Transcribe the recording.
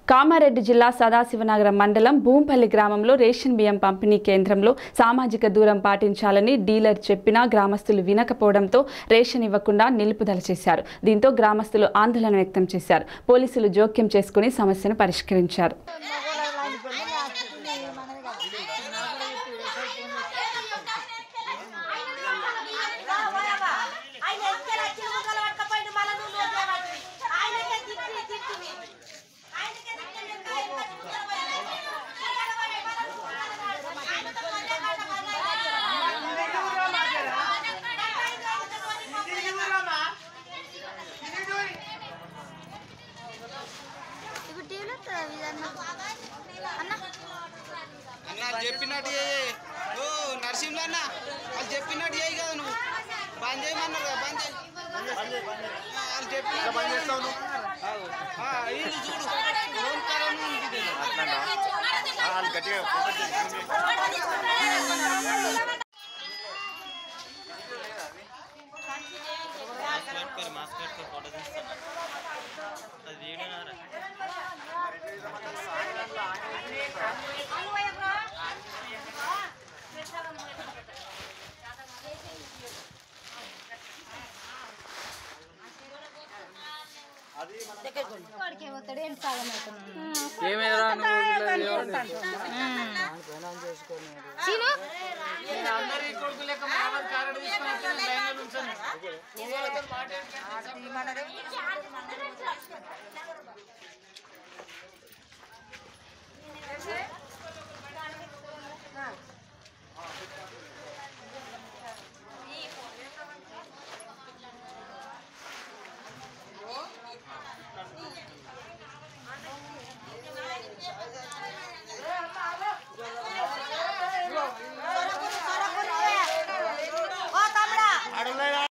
కామారెడ్డి జిల్లా సదాశివనగరం మండలం భూంపల్లి గ్రామంలో రేషన్ బియ్యం పంపిణీ కేంద్రంలో సామాజిక దూరం పాటించాలని డీలర్ చెప్పినా గ్రామస్తులు వినకపోవడంతో రేషన్ ఇవ్వకుండా నిలుపుదల చేశారు దీంతో గ్రామస్తులు ఆందోళన వ్యక్తం చేశారు పోలీసులు జోక్యం చేసుకుని సమస్యను పరిష్కరించారు ఆయన ఎక్కడ చిలుకలు పట్టుకపోయిండు మళ్ళా నువ్వు నోట్ చేయబట్టి. ఆయనకే తిప్పి తిప్పివి. ఆయనకే తిప్పి తిప్పి ఆయనకే చిలుకలు పోయాలి. చిలుకలు పోయి మళ్ళా నువ్వు మాట్లాడాలి. ఆయనతో మళ్ళీ మాట ఇప్పుడు టీవీలో వస్తుంది ఇదన్న అన్న అన్న వాళ్ళు చెప్పినట్టు చేయి ఓ నరసింహ అన్న వాళ్ళు చెప్పినట్టు చేయి కదా నువ్వు బంద్ చేయమన్నారు కదా బంద్ చేయి ఆ, వాళ్ళు చెప్పినట్టు బంద్ చేస్తావు వీళ్ళు చూడు ఓంకారం ఉంటుంది. వాడికి పోతాడు ఏం సాగం అవుతున్నాడు సీను అందరి కొడుకు లెక్క మామూలు కారెడు తీసుకొని వచ్చి నేను లైన్లో నుంచోను. ఒక్కొక్కరితో మాట ఏంటంటే